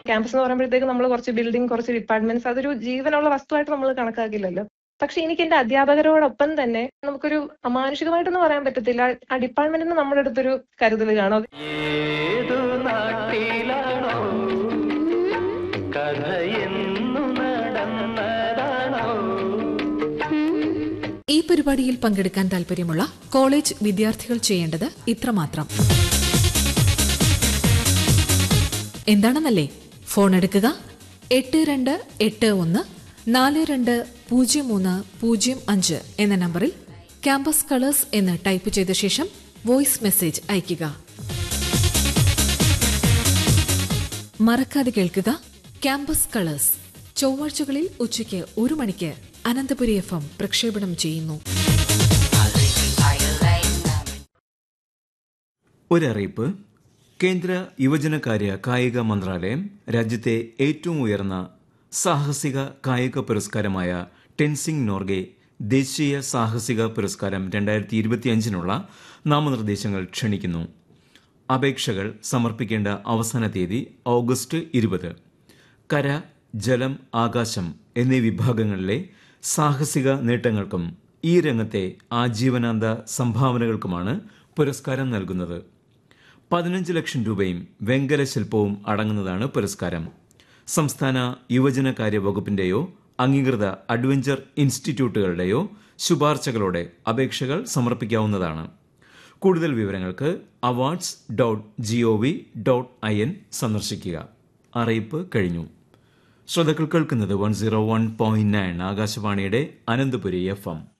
campus എന്ന് പറയുമ്പോഴത്തേക്ക് നമ്മൾ കുറച്ച് ബിൽഡിംഗ് കുറച്ച് ഡിപ്പാർട്ട്മെന്റ്സ് അതൊരു ജീവനുള്ള വസ്തുവായിട്ട് നമ്മൾ കണക്കാക്കില്ലല്ലോ പക്ഷെ എനിക്ക് എന്റെ അധ്യാപകരോടൊപ്പം തന്നെ നമുക്കൊരു അമാനുഷികമായിട്ടൊന്നും പറയാൻ പറ്റത്തില്ല ആ ഡിപ്പാർട്ട്മെന്റിന് നമ്മുടെ അടുത്തൊരു കരുതൽ കാണും ഏതു നാട്ടിലാണോ കഥയെന്നു നടന്നതാണോ ഈ പരിപാടിയിൽ പങ്കെടുക്കാൻ താൽപ്പര്യമുള്ള കോളേജ് വിദ്യാർത്ഥികൾ ചെയ്യേണ്ടത് ഇത്രമാത്രം എന്താണെന്നല്ലേ ഫോൺ എടുക്കുക എട്ട് രണ്ട് എട്ട് ഒന്ന് നാല് രണ്ട് പൂജ്യം മൂന്ന് പൂജ്യം അഞ്ച് എന്ന നമ്പറിൽ ക്യാമ്പസ് കളേഴ്സ് എന്ന് ടൈപ്പ് ചെയ്ത ശേഷം വോയിസ് മെസ്സേജ് അയയ്ക്കുക മറക്കാതെ കേൾക്കുക ക്യാമ്പസ് കളേഴ്സ് ചൊവ്വാഴ്ചകളിൽ ഉച്ചയ്ക്ക് ഒരു മണിക്ക് അനന്തപുരി എഫ് എം പ്രക്ഷേപണം ചെയ്യുന്നു ഒരറിയിപ്പ് കേന്ദ്ര യുവജനകാര്യ കായിക മന്ത്രാലയം രാജ്യത്തെ ഏറ്റവും ഉയർന്ന സാഹസിക കായിക പുരസ്കാരമായ ടെൻസിംഗ് നോർഗെ ദേശീയ സാഹസിക പുരസ്കാരം രണ്ടായിരത്തി ഇരുപത്തിയഞ്ചിനുള്ള നാമനിർദ്ദേശങ്ങൾ ക്ഷണിക്കുന്നു അപേക്ഷകൾ സമർപ്പിക്കേണ്ട അവസാന തീയതി ഓഗസ്റ്റ് ഇരുപത് കര ജലം ആകാശം എന്നീ വിഭാഗങ്ങളിലെ സാഹസിക നേട്ടങ്ങൾക്കും ഈ രംഗത്തെ ആജീവനാന്ത സംഭാവനകൾക്കുമാണ് പുരസ്കാരം നൽകുന്നത് പതിനഞ്ച് ലക്ഷം രൂപയും വെങ്കല ശില്പവും അടങ്ങുന്നതാണ് പുരസ്കാരം സംസ്ഥാന യുവജനകാര്യ വകുപ്പിന്റെയോ അംഗീകൃത അഡ്വഞ്ചർ ഇൻസ്റ്റിറ്റ്യൂട്ടുകളുടെയോ ശുപാർശകളോടെ അപേക്ഷകൾ സമർപ്പിക്കാവുന്നതാണ് കൂടുതൽ വിവരങ്ങൾക്ക് awards dot G O V dot I N സന്ദർശിക്കുക അറിയിപ്പ് കഴിഞ്ഞു ശ്രോതാക്കൾ കേൾക്കുന്നത് one zero one point nine ആകാശവാണിയുടെ അനന്തപുരി എഫ് എം